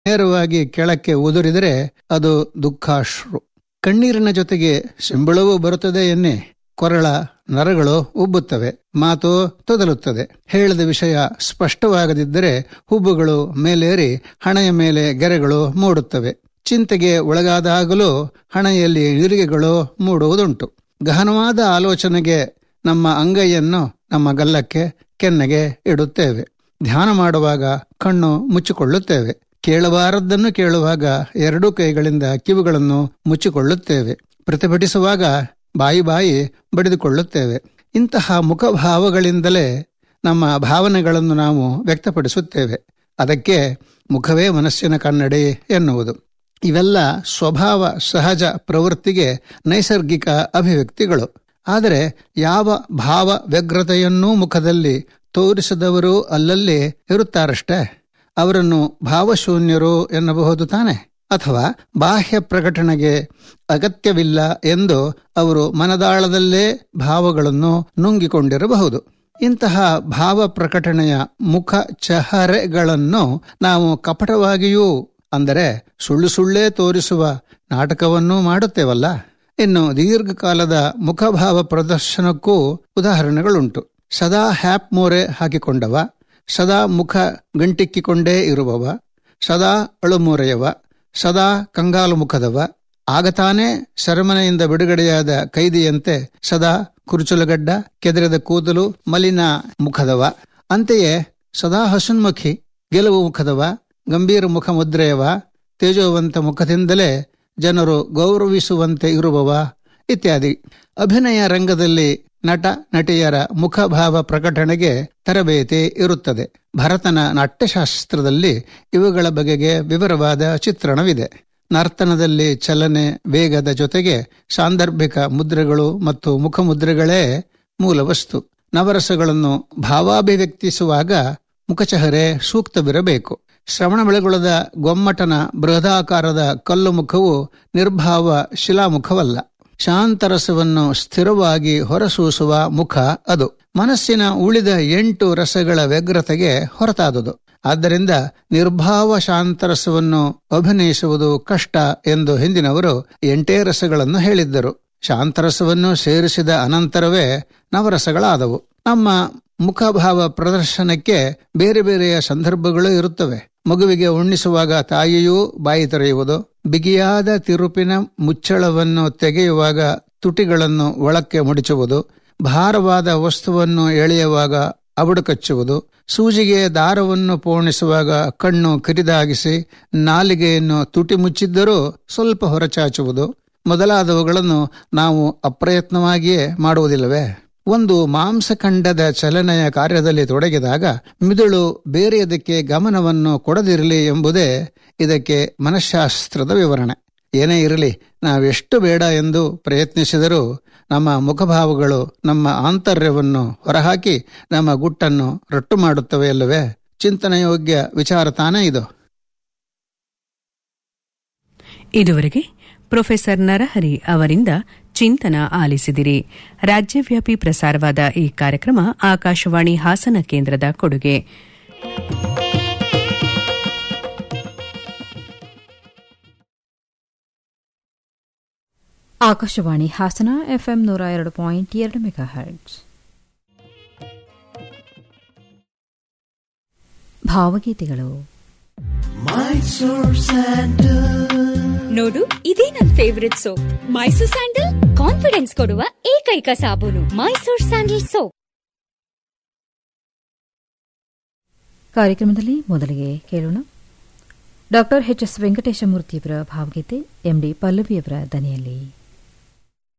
ನೇರವಾಗಿ ಕೆಳಕ್ಕೆ ಉದುರಿದರೆ ಅದು ದುಃಖಾಶ್ರು ಕಣ್ಣೀರಿನ ಜೊತೆಗೆ ಸಿಂಬಳವೂ ಬರುತ್ತದೆ ಎನ್ನೆ ಕೊರಳ ನರಗಳು ಉಬ್ಬುತ್ತವೆ ಮಾತು ತೊದಲುತ್ತದೆ ಹೇಳಿದ ವಿಷಯ ಸ್ಪಷ್ಟವಾಗದಿದ್ದರೆ ಹುಬ್ಬುಗಳು ಮೇಲೇರಿ ಹಣೆಯ ಮೇಲೆ ಗೆರೆಗಳು ಮೂಡುತ್ತವೆ ಚಿಂತೆಗೆ ಒಳಗಾದಾಗಲೂ ಹಣೆಯಲ್ಲಿ ಇರಿಗೆಗಳು ಮೂಡುವುದುಂಟು ಗಹನವಾದ ಆಲೋಚನೆಗೆ ನಮ್ಮ ಅಂಗೈಯನ್ನು ನಮ್ಮ ಗಲ್ಲಕ್ಕೆ ಕೆನ್ನೆಗೆ ಇಡುತ್ತೇವೆ ಧ್ಯಾನ ಮಾಡುವಾಗ ಕಣ್ಣು ಮುಚ್ಚಿಕೊಳ್ಳುತ್ತೇವೆ ಕೇಳಬಾರದ್ದನ್ನು ಕೇಳುವಾಗ ಎರಡೂ ಕೈಗಳಿಂದ ಕಿವಿಗಳನ್ನು ಮುಚ್ಚಿಕೊಳ್ಳುತ್ತೇವೆ ಪ್ರತಿಭಟಿಸುವಾಗ ಬಾಯಿ ಬಾಯಿ ಬಡಿದುಕೊಳ್ಳುತ್ತೇವೆ ಇಂತಹ ಮುಖಭಾವಗಳಿಂದಲೇ ನಮ್ಮ ಭಾವನೆಗಳನ್ನು ನಾವು ವ್ಯಕ್ತಪಡಿಸುತ್ತೇವೆ ಅದಕ್ಕೆ ಮುಖವೇ ಮನಸ್ಸಿನ ಕನ್ನಡಿ ಎನ್ನುವುದು ಇವೆಲ್ಲ ಸ್ವಭಾವ ಸಹಜ ಪ್ರವೃತ್ತಿಗೆ ನೈಸರ್ಗಿಕ ಅಭಿವ್ಯಕ್ತಿಗಳು ಆದರೆ ಯಾವ ಭಾವ ವ್ಯಗ್ರತೆಯನ್ನೂ ಮುಖದಲ್ಲಿ ತೋರಿಸದವರು ಅಲ್ಲಲ್ಲಿ ಇರುತ್ತಾರಷ್ಟೇ ಅವರನ್ನು ಭಾವಶೂನ್ಯರು ಎನ್ನಬಹುದು ತಾನೆ ಅಥವಾ ಬಾಹ್ಯ ಪ್ರಕಟಣೆಗೆ ಅಗತ್ಯವಿಲ್ಲ ಎಂದು ಅವರು ಮನದಾಳದಲ್ಲೇ ಭಾವಗಳನ್ನು ನುಂಗಿಕೊಂಡಿರಬಹುದು ಇಂತಹ ಭಾವ ಪ್ರಕಟಣೆಯ ಮುಖ ಚಹರೆಗಳನ್ನು ನಾವು ಕಪಟವಾಗಿಯೂ ಅಂದರೆ ಸುಳ್ಳು ಸುಳ್ಳೇ ತೋರಿಸುವ ನಾಟಕವನ್ನೂ ಮಾಡುತ್ತೇವಲ್ಲ ಇನ್ನು ದೀರ್ಘಕಾಲದ ಮುಖಭಾವ ಪ್ರದರ್ಶನಕ್ಕೂ ಉದಾಹರಣೆಗಳುಂಟು ಸದಾ ಹ್ಯಾಪ್ ಮೋರೆ ಹಾಕಿಕೊಂಡವ ಸದಾ ಮುಖ ಗಂಟಿಕ್ಕಿಕೊಂಡೇ ಇರುವವ ಸದಾ ಅಳುಮೂರೆಯವ ಸದಾ ಕಂಗಾಲು ಮುಖದವ ಆಗತಾನೇ ಸೆರೆಮನೆಯಿಂದ ಬಿಡುಗಡೆಯಾದ ಕೈದಿಯಂತೆ ಸದಾ ಕುರುಚುಲಗಡ್ಡ ಕೆದರಿದ ಕೂದಲು ಮಲಿನ ಮುಖದವ ಅಂತೆಯೇ ಸದಾ ಹಸುನ್ಮುಖಿ ಗೆಲುವು ಮುಖದವ ಗಂಭೀರ ಮುಖ ಮುದ್ರೆಯವ ತೇಜೋವಂತ ಮುಖದಿಂದಲೇ ಜನರು ಗೌರವಿಸುವಂತೆ ಇರುವವ ಇತ್ಯಾದಿ ಅಭಿನಯ ರಂಗದಲ್ಲಿ ನಟ ನಟಿಯರ ಮುಖಭಾವ ಪ್ರಕಟಣೆಗೆ ತರಬೇತಿ ಇರುತ್ತದೆ ಭರತನ ನಾಟ್ಯಶಾಸ್ತ್ರದಲ್ಲಿ ಇವುಗಳ ಬಗೆಗೆ ವಿವರವಾದ ಚಿತ್ರಣವಿದೆ ನರ್ತನದಲ್ಲಿ ಚಲನೆ ವೇಗದ ಜೊತೆಗೆ ಸಾಂದರ್ಭಿಕ ಮುದ್ರೆಗಳು ಮತ್ತು ಮುಖಮುದ್ರೆಗಳೇ ಮೂಲ ವಸ್ತು ನವರಸಗಳನ್ನು ಭಾವಾಭಿವ್ಯಕ್ತಿಸುವಾಗ ಮುಖಚಹರೆ ಸೂಕ್ತವಿರಬೇಕು ಶ್ರವಣಬೆಳಗೊಳದ ಗೊಮ್ಮಟನ ಬೃಹದಾಕಾರದ ಕಲ್ಲು ಮುಖವು ನಿರ್ಭಾವ ಶಿಲಾಮುಖವಲ್ಲ ಶಾಂತರಸವನ್ನು ಸ್ಥಿರವಾಗಿ ಹೊರಸೂಸುವ ಮುಖ ಅದು ಮನಸ್ಸಿನ ಉಳಿದ ಎಂಟು ರಸಗಳ ವ್ಯಗ್ರತೆಗೆ ಹೊರತಾದುದು ಆದ್ದರಿಂದ ನಿರ್ಭಾವ ಶಾಂತರಸವನ್ನು ಅಭಿನಯಿಸುವುದು ಕಷ್ಟ ಎಂದು ಹಿಂದಿನವರು ಎಂಟೇ ರಸಗಳನ್ನು ಹೇಳಿದ್ದರು ಶಾಂತರಸವನ್ನು ಸೇರಿಸಿದ ಅನಂತರವೇ ನವರಸಗಳಾದವು ನಮ್ಮ ಮುಖಭಾವ ಪ್ರದರ್ಶನಕ್ಕೆ ಬೇರೆ ಬೇರೆಯ ಸಂದರ್ಭಗಳು ಇರುತ್ತವೆ ಮಗುವಿಗೆ ಉಣ್ಣಿಸುವಾಗ ತಾಯಿಯೂ ಬಾಯಿ ತೆರೆಯುವುದು ಬಿಗಿಯಾದ ತಿರುಪಿನ ಮುಚ್ಚಳವನ್ನು ತೆಗೆಯುವಾಗ ತುಟಿಗಳನ್ನು ಒಳಕ್ಕೆ ಮುಡಿಚುವುದು ಭಾರವಾದ ವಸ್ತುವನ್ನು ಎಳೆಯುವಾಗ ಅಬಡು ಕಚ್ಚುವುದು ಸೂಜಿಗೆ ದಾರವನ್ನು ಪೋಣಿಸುವಾಗ ಕಣ್ಣು ಕಿರಿದಾಗಿಸಿ ನಾಲಿಗೆಯನ್ನು ತುಟಿ ಮುಚ್ಚಿದ್ದರೂ ಸ್ವಲ್ಪ ಹೊರಚಾಚುವುದು ಮೊದಲಾದವುಗಳನ್ನು ನಾವು ಅಪ್ರಯತ್ನವಾಗಿಯೇ ಮಾಡುವುದಿಲ್ಲವೇ ಒಂದು ಮಾಂಸಖಂಡದ ಚಲನೆಯ ಕಾರ್ಯದಲ್ಲಿ ತೊಡಗಿದಾಗ ಮಿದುಳು ಬೇರೆಯದಕ್ಕೆ ಗಮನವನ್ನು ಕೊಡದಿರಲಿ ಎಂಬುದೇ ಇದಕ್ಕೆ ಮನಃಶಾಸ್ತ್ರದ ವಿವರಣೆ ಏನೇ ಇರಲಿ ನಾವೆಷ್ಟು ಬೇಡ ಎಂದು ಪ್ರಯತ್ನಿಸಿದರೂ ನಮ್ಮ ಮುಖಭಾವಗಳು ನಮ್ಮ ಆಂತರ್ಯವನ್ನು ಹೊರಹಾಕಿ ನಮ್ಮ ಗುಟ್ಟನ್ನು ರಟ್ಟು ಮಾಡುತ್ತವೆ ಅಲ್ಲವೇ ಚಿಂತನೆಯೋಗ್ಯ ವಿಚಾರ ತಾನೇ ಇದು ಇದುವರೆಗೆ ಪ್ರೊಫೆಸರ್ ನರಹರಿ ಅವರಿಂದ ಚಿಂತನ ಆಲಿಸಿದಿರಿ ರಾಜ್ಯವ್ಯಾಪಿ ಪ್ರಸಾರವಾದ ಈ ಕಾರ್ಯಕ್ರಮ ಆಕಾಶವಾಣಿ ಹಾಸನ ಕೇಂದ್ರದ ಕೊಡುಗೆ ಆಕಾಶವಾಣಿ ಹಾಸನ ಎಫ್ಎಂ ನೂರ ಎರಡು ಪಾಯಿಂಟ್ ಎರಡು ಮೆಗಾ ಹರ್ಟ್ಸ್ ಭಾವಗೀತೆಗಳು ನೋಡು ಇದೇ ನನ್ favourite soap Mysore sandal confidence ಕೊಡುವ ಏಕೈಕ ಸಾಬೂನು ಮೈಸೂರ್ ಸ್ಯಾಂಡಲ್ ಸೋಪ್ ಕಾರ್ಯಕ್ರಮದಲ್ಲಿ ಮೊದಲಿಗೆ ಕೇಳೋಣ ಡಾಕ್ಟರ್ ಎಚ್ ಎಸ್ ವೆಂಕಟೇಶಮೂರ್ತಿಯವರ ಭಾವಗೀತೆ ಎಂಡಿ ಪಲ್ಲವಿಯವರ ದನಿಯಲ್ಲಿ